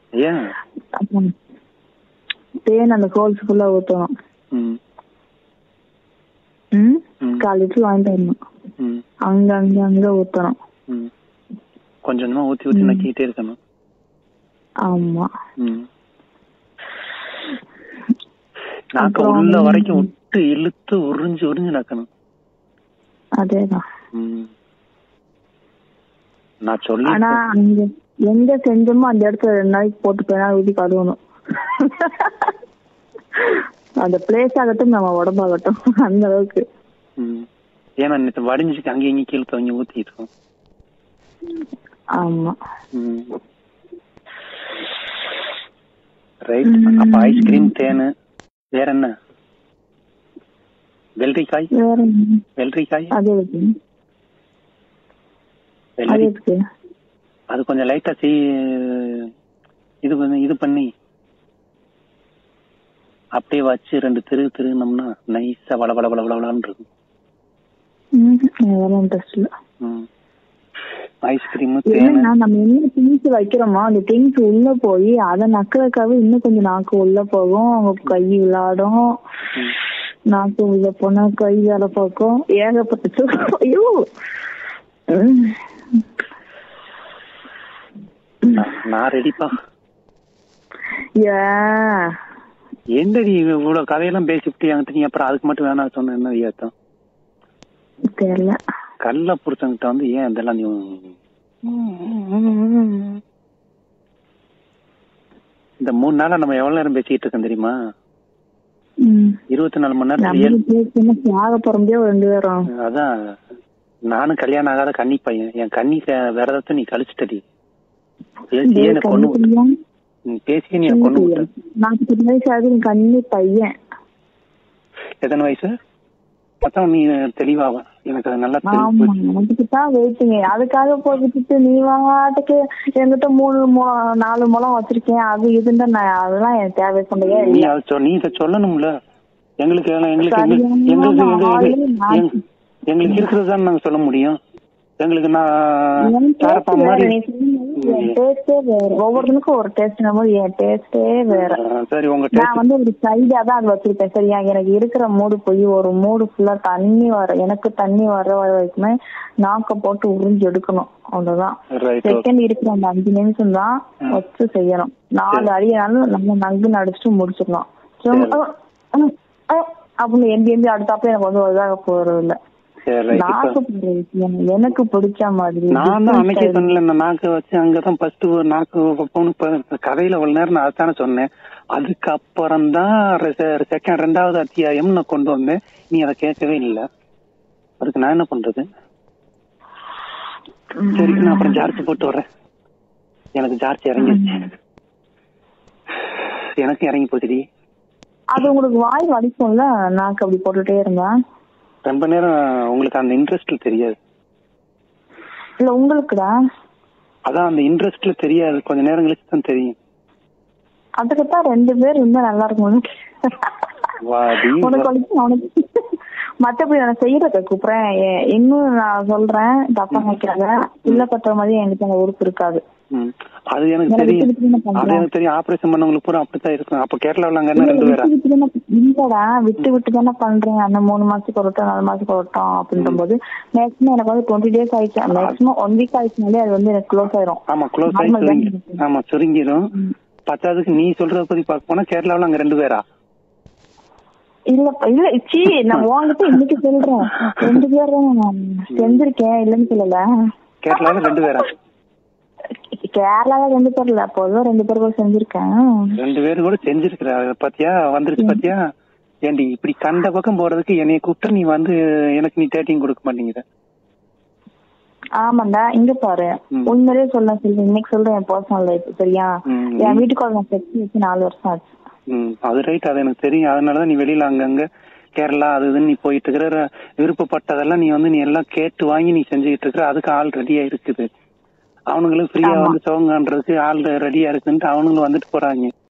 ஏன் அப்புறம் தேன் அந்த ஹோல்ஸ் ஃபுல்லா ஊத்தணும் ம் ம் ம். கால் லிட்டர் வாங்கிட்டு வரணும் ம் அங்க அங்க அங்க ஊத்தணும் ம் கொஞ்சம் கொஞ்சமா ஊத்தி ஊத்தி நக்கிட்டே இருக்கணும் ஆமா ம் நாக்க அப்புறம் உள்ள வந்து- வரைக்கும் விட்டு இழுத்து உறிஞ்சு உறிஞ்சு நக்கணும் அதேதான் ம் நான் சொல்லி ஆனா அங்க எங்க செஞ்சோமோ அந்த இடத்துல ரெண்டு நாளைக்கு போட்டு போய் நாள் ஊதி கழுவணும் அந்த பிளேஸ் ஆகட்டும் நம்ம உடம்பாகட்டும் அந்த அளவுக்கு ம் ஏன்னா நேற்று வடிஞ்சுட்டு அங்கேயும் இங்கேயும் கீழே துவங்கி ஊத்திட்டு இருக்கோம் ஆமா ம் ரைட் அப்ப ஐஸ்கிரீம் தேனு வேற என்ன வெள்ளரிக்காய் வேற என்ன? வெள்ளரிக்காய் அது இருக்கு அது வெள்ளரி இருக்கு அது கொஞ்சம் லைட்டா செய் இது பண்ணி இது பண்ணி அப்படியே வச்சு ரெண்டு திரு திருனோம்னா நைஸா வள வள வள வளன்னு இருக்கும் வேற இன்ட்ரெஸ்ட் இல்ல ம் ஐஸ்கிரீம் தேனு என்னன்னா நம்ம என்ன திங்ஸ் வைக்கிறோமோ அந்த திங்ஸ் உள்ள போய் அதை நக்கிறதுக்காக இன்னும் கொஞ்சம் நாக்கு உள்ள போகும் அவங்க கை விளையாடும் ம். நாக்கு உள்ள போனா கை வேலை பார்க்கும் ஏகப்பட்ட சு- ஐயோ ம். நான்- நான் ரெடிப்பா ஏ என்னடி இவ்வளவு கதையெல்லாம் பேசிவிட்டு என்கிட்ட நீ அப்புறம் அதுக்கு மட்டும் வேணாம் சொன்ன என்ன ஏத்தம் தெரியல கல்ல புருஷன்கிட்ட வந்து ஏன் இதெல்லாம் நீ இந்த மூணு நாளா நம்ம எவ்வளவு நேரம் பேசிட்டு இருக்கோம் தெரியுமா ம். இருபத்தி நாலு மணி நேரம் நம்ம ஏழு பேசினா சாக போறோம்டே ஒரு ரெண்டு பேரும் அதான் நானும் கல்யாணம் ஆகாத கன்னி பையன் என் கன்னி க- விரதத்தை நீ கழிச்சிட்டடி பேசியே டேய், என்ன கன்னி கொண்டு விட்ட பையன், நீ பேசியே நீ கன்னி கொண்டு விட்ட பையன். நாற்பத்தெட்டு வயசு ஆகுது நீ கன்னி பையன் எத்தனை வயசு அதான் நீ தெளிவாவா எனக்கு அது நல்லா ஆமா தெரியும் அதுக்கு தான் வெயிட்டிங் அதுக்காக போட்டுட்டு நீ வாட்டுக்கு என்கிட்ட மூணு மு- நாலு முழம் வச்சிருக்கேன் அது இதுன்னு நான் அதெல்லாம் எனக்கு தேவை கொண்டே நீ இல்ல அதை சொ- நீ இதை சொல்லணும்ல எங்களுக்கு எல்லாம் எங்களுக்கு சரியான எங்களுக்கு எங்களுக்கு எங்களுக்கு- ஆளு எங்களுக்கு- நான். எங்க- எங்களுக்கு இருக்கிறது தான் நாங்க சொல்ல முடியும் எங்களுக்கு நான் என் சாரப்பா taste வேற, மாதிரி நீ சொன்ன மாதிரி என் taste ஏ வேற ஒவ்வொருத்தனுக்கும் ஒரு டேஸ்ட் போது என் டேஸ்டே வேற ஆ, சரி உங்க நான் டேஸ்ட் வந்து ஒரு சைடா தான் அது வச்சிருக்கேன் சரியா எனக்கு இருக்கிற மூடு போய் ஒரு மூடு ஃபுல்லா தண்ணி வர எனக்கு தண்ணி வர வர வரைக்குமே நாக்க போட்டு உறிஞ்சு எடுக்கணும் அவ்வளவுதான் ரைட் செகண்ட் இருக்கிற அந்த அஞ்சு நிமிஷம் தான் வச்சு செய்யணும் நாலு அடியாலும் நம்ம நங்கு நடிச்சுட்டு முடிச்சிடணும் சும்மா, அஹ், அஹ், அப்படின்னு எம்பி எம்பி அடுத்தாப்புல எனக்கு வந்து இதாக போறது இல்ல சரி ரைட் நாக்கு போடுற விஷயம் எனக்கு பிடிச்ச மாதிரி நான் தான் different அன்னைக்கே style. சொன்னல இந்த நாக்கு வச்சு அங்கதான் ஃபர்ஸ்ட் ஒரு நாக்கு வைப்போம்னு இப்ப கதையில அவ்வளவு நேரம் நான் அதானே சொன்னேன் அதுக்கப்புறம் தான் செகண்ட் ரெண்டாவது அத்தியாயம் நான் கொண்டு வந்தேன் நீ அதை கேட்கவே இல்லை அதுக்கு நான் என்ன பண்றது சரி நான் அப்புறம் ஜார்ஜ் போட்டு வரேன் எனக்கு ஜார்ஜ் இறங்கிடுச்சு எனக்கு இறங்கி போச்சுடி அது உங்களுக்கு வாய் வலிக்கும்ல நாக்கு அப்படி போட்டுட்டே இருந்தா ரொம்ப நேரம் உங்களுக்கு அந்த இன்ட்ரெஸ்ட்ல தெரியாது இல்ல உங்களுக்குடா அதான் அந்த இன்ட்ரெஸ்ட்ல தெரியாது கொஞ்ச நேரம் கழிச்சு தான் தெரியும் அதுக்குத்தான் ரெண்டு பேர் இருந்தா நல்லா இருக்கும் வாடி உனக்கு வலிக்கும் அவனுக்கு மத்தபடி நான் செய்யறத கூப்பிடுறேன் எ- இன்னும் நான் சொல்றேன் தப்பா நினைக்கிறாங்க இல்ல பற்ற மாதிரி என்கிட்ட அந்த உறுப்பு இருக்காது ம். அது எனக்கு எனக்கு தெரியும் விட்டு விட்டு அது பண்றேன். எனக்கு தெரியும் ஆபரேஷன் பண்ணவங்களுக்கு பூரா அப்படித்தான் இருக்கும் அப்ப கேரளாவுல அங்க என்ன இல்ல, ரெண்டு பேரா விட்டு விட்டு தானே- இல்லடா விட்டு விட்டு தானே பண்றேன் அந்த மூணு மாசத்துக்கு வரட்டும் நாலு மாசத்துக்கு வரட்டும் அப்படின்ற போது மேக்ஸிமம் எனக்கு வந்து டுவெண்ட்டி டேஸ் ஆயிடுச்சு மேக்ஸிமம் ஒன் வீக் ஆயிடுச்சுனாலே அது வந்து எனக்கு க்ளோஸ் ஆயிரும் ஆமா க்ளோஸ் ஆகி Normal சுருங்கி தான் ஆமா சுருங்கிடும் பத்தாவதுக்கு நீ சொல்றத பத்தி பார்க்க போனா கேரளாவுல அங்க ரெண்டு பேரா இல்ல இல்ல சி நான் உன்கிட்ட இன்னைக்கு சொல்றேன் ரெண்டு பேரும் நான் செஞ்சிருக்கேன் இல்லன்னு சொல்லல கேரளாவுல ரெண்டு பேரா கேரளால ரெண்டு பேர் இல்ல பொதுவா ரெண்டு பேர் கூட செஞ்சிருக்கேன் ரெண்டு பேரும் கூட செஞ்சிருக்கிற பாத்தியா வந்துருச்சு பாத்தியா ஏண்டி இப்படி கண்ட பக்கம் போறதுக்கு என்னைய கூப்பிட்டு நீ வந்து எனக்கு நீ டேட்டிங் கொடுக்க மாட்டேங்கிற ஆமாண்டா இங்க பாரு ம். உண்மையிலே சொல்ல சொல்லி இன்னைக்கு சொல்றேன் என் பர்சனல் லைஃப் சரியா ம். என் வீட்டுக்குள்ள நான் செட் வச்சு நாலு வருஷம் ஆச்சு ம் அது ரைட் அது எனக்கு தெரியும் அதனாலதான் நீ வெளியில அங்கங்க கேரளா அது இதுன்னு நீ போயிட்டு இருக்கிற விருப்பப்பட்டதெல்லாம் நீ வந்து நீ எல்லாம் கேட்டு வாங்கி நீ செஞ்சுக்கிட்டு இருக்கிற அதுக்கு ஆள் ரெடியா இருக்குது அவனுங்களும் ஃப்ரீயா ஆமா. வந்து சோங்கன்றதுக்கு ஆள் ரெடியா இருக்குன்ட்டு அவனுங்களும் வந்துட்டு போறாங்க